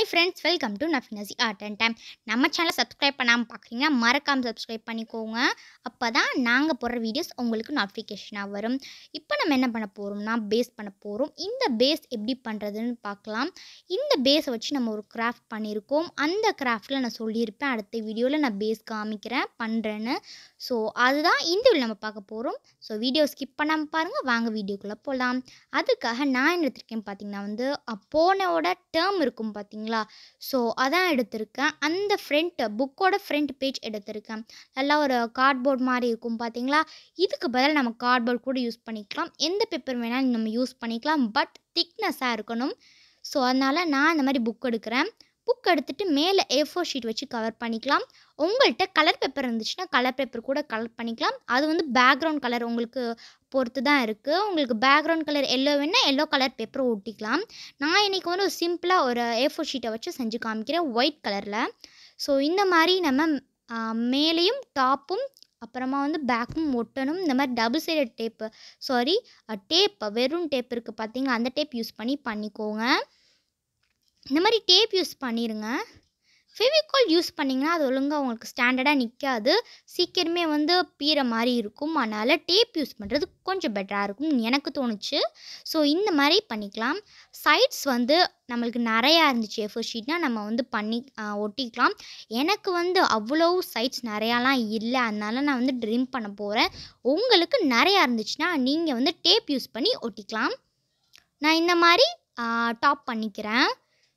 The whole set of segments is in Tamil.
ஃப்ரெண்ட்ஸ் வெல்கம் டு நஃபினசி ஆர்ட் அண்ட் டைம் நம்ம சேனலை சப்ஸ்கிரைப் பண்ணாமல் பார்க்குறீங்கன்னா மறக்காமல் சப்ஸ்கிரைப் பண்ணிக்கோங்க அப்போ தான் நாங்கள் போடுற வீடியோஸ் உங்களுக்கு நோட்டிஃபிகேஷனாக வரும் இப்போ நம்ம என்ன பண்ண போகிறோம்னா பேஸ் பண்ண போகிறோம் இந்த பேஸ் எப்படி பண்ணுறதுன்னு பார்க்கலாம் இந்த பேஸை வச்சு நம்ம ஒரு கிராஃப்ட் பண்ணியிருக்கோம் அந்த கிராஃப்டில் நான் சொல்லியிருப்பேன் அடுத்த வீடியோவில் நான் பேஸ் காமிக்கிறேன் பண்ணுறேன்னு ஸோ அதுதான் இந்த வீடியோ நம்ம பார்க்க போகிறோம் ஸோ வீடியோ ஸ்கிப் பண்ணாமல் பாருங்கள் வாங்க வீடியோக்குள்ளே போகலாம் அதுக்காக நான் என்ன எடுத்திருக்கேன் பார்த்தீங்கன்னா வந்து அஹ், போனோட டேர்ம் இருக்கும் பார்த்தீங்களா ஸோ அதான் எடுத்திருக்கேன் அந்த ஃப்ரண்ட் புக்கோட ஃப்ரண்ட் பேஜ் எடுத்திருக்கேன் நல்லா ஒரு கார்ட்போர்ட் மாதிரி இருக்கும் பார்த்தீங்களா இதுக்கு பதில் நம்ம கார்ட்போர்ட் கூட யூஸ் பண்ணிக்கலாம் எந்த பேப்பர் வேணாலும் நம்ம யூஸ் பண்ணிக்கலாம் பட் திக்னஸாக இருக்கணும் ஸோ அதனால் நான் இந்த மாதிரி புக் எடுக்கிறேன் புக் எடுத்துட்டு மேலே ஏ ஃபோர் ஷீட் வச்சு கவர் பண்ணிக்கலாம் உங்கள்கிட்ட கலர் பேப்பர் இருந்துச்சுன்னா கலர் பேப்பர் கூட கலர் பண்ணிக்கலாம் அது வந்து பேக்ரவுண்ட் கலர் உங்களுக்கு பொறுத்து தான் இருக்குது உங்களுக்கு பேக்ரவுண்ட் கலர் எல்லோ வேணால் எல்லோ கலர் பேப்பர் ஒட்டிக்கலாம் நான் இன்றைக்கி வந்து ஒரு சிம்பிளாக ஒரு ஏ ஃபோர் ஷீட்டை வச்சு செஞ்சு காமிக்கிறேன் ஒயிட் கலரில் ஸோ இந்த மாதிரி நம்ம ஆ, மேலேயும் டாப்பும் அப்புறமா வந்து பேக்கும் ஒட்டணும் இந்த மாதிரி double sided tape sorry tape வெறும் டேப் இருக்குது பார்த்தீங்களா அந்த டேப் யூஸ் பண்ணி பண்ணிக்கோங்க இந்த மாதிரி டேப் யூஸ் பண்ணிடுங்க ஃபெவிகால் யூஸ் பண்ணிங்கன்னா அது ஒழுங்காக உங்களுக்கு ஸ்டாண்டர்டாக நிற்காது சீக்கிரமே வந்து பீற மாதிரி இருக்கும் அதனால் டேப் யூஸ் பண்ணுறது கொஞ்சம் பெட்டராக இருக்கும் எனக்கு தோணுச்சு ஸோ இந்த மாதிரி பண்ணிக்கலாம் சைட்ஸ் வந்து நம்மளுக்கு நிறையா இருந்துச்சு எஃபோ ஷீட்னால் நம்ம வந்து பண்ணி ஆ, ஒட்டிக்கலாம் எனக்கு வந்து அவ்வளோ சைட்ஸ் நிறையாலாம் இல்லை அதனால நான் வந்து ட்ரிம் பண்ண போகிறேன் உங்களுக்கு நிறையா இருந்துச்சுன்னா நீங்கள் வந்து டேப் யூஸ் பண்ணி ஒட்டிக்கலாம் நான் இந்த மாதிரி டாப் பண்ணிக்கிறேன்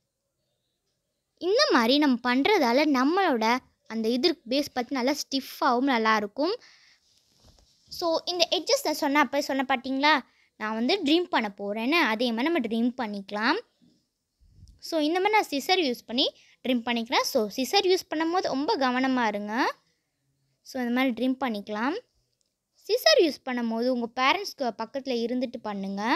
இந்த மாதிரி நம்ம பண்ணுறதால நம்மளோட அந்த இது பேஸ் பார்த்து நல்லா ஸ்டிஃபாகவும் நல்லாயிருக்கும் ஸோ இந்த எட்ஜஸ் நான் சொன்ன அப்போ சொன்ன பார்த்தீங்களா நான் வந்து ட்ரீம் பண்ண போகிறேன்னு அதே மாதிரி நம்ம ட்ரீம் பண்ணிக்கலாம் ஸோ இந்த மாதிரி நான் சிசர் யூஸ் பண்ணி ட்ரிம் பண்ணிக்கிறேன் ஸோ சிசர் யூஸ் பண்ணும்போது ரொம்ப கவனமாக இருங்க ஸோ இந்த மாதிரி ட்ரிம் பண்ணிக்கலாம் சிசர் யூஸ் பண்ணும்போது உங்கள் பேரண்ட்ஸ்க்கு பக்கத்தில் இருந்துட்டு பண்ணுங்கள்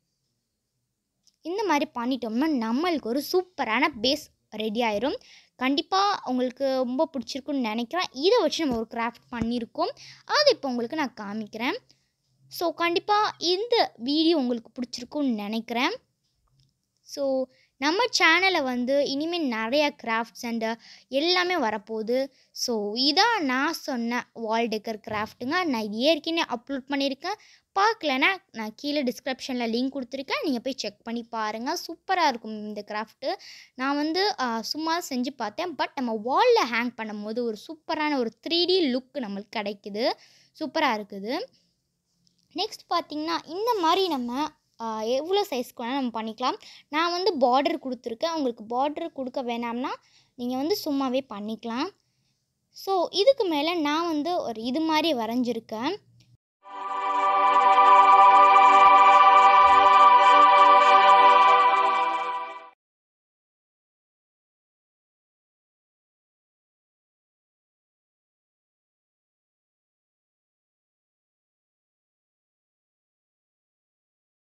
இந்த மாதிரி பண்ணிட்டோம்னா நம்மளுக்கு ஒரு சூப்பரான பேஸ் ரெடி ஆயிரும் கண்டிப்பாக உங்களுக்கு ரொம்ப பிடிச்சிருக்குன்னு நினைக்கிறேன் இதை வச்சு நம்ம ஒரு கிராஃப்ட் பண்ணியிருக்கோம் அது இப்போ உங்களுக்கு நான் காமிக்கிறேன் ஸோ கண்டிப்பாக இந்த வீடியோ உங்களுக்கு பிடிச்சிருக்குன்னு நினைக்கிறேன் ஸோ நம்ம சேனலை வந்து இனிமேல் நிறைய கிராஃப்ட்ஸ் அண்டு எல்லாமே வரப்போகுது ஸோ இதான் நான் சொன்ன வால் டெக்கர் கிராஃப்ட்டுங்க நான் இது ஏற்கனவே அப்லோட் பண்ணியிருக்கேன் பார்க்கலன்னா நான் கீழே டிஸ்கிரிப்ஷனில் லிங்க் கொடுத்துருக்கேன் நீங்கள் போய் செக் பண்ணி பாருங்கள் சூப்பராக இருக்கும் இந்த கிராஃப்ட்டு நான் வந்து ஆ, சும்மா செஞ்சு பார்த்தேன் பட் நம்ம வாலில் ஹேங் பண்ணும்போது ஒரு சூப்பரான ஒரு த்ரீ டி லுக் நம்மளுக்கு கிடைக்குது சூப்பராக இருக்குது நெக்ஸ்ட் பார்த்திங்கன்னா இந்த மாதிரி நம்ம ஆ, எவ்வளோ சைஸ்க்கு வேணால் நம்ம பண்ணிக்கலாம் நான் வந்து பார்டர் கொடுத்துருக்கேன் உங்களுக்கு பார்டர் கொடுக்க வேணாம்னா நீங்கள் வந்து சும்மாவே பண்ணிக்கலாம் ஸோ இதுக்கு மேலே நான் வந்து ஒரு இது மாதிரி வரைஞ்சிருக்கேன்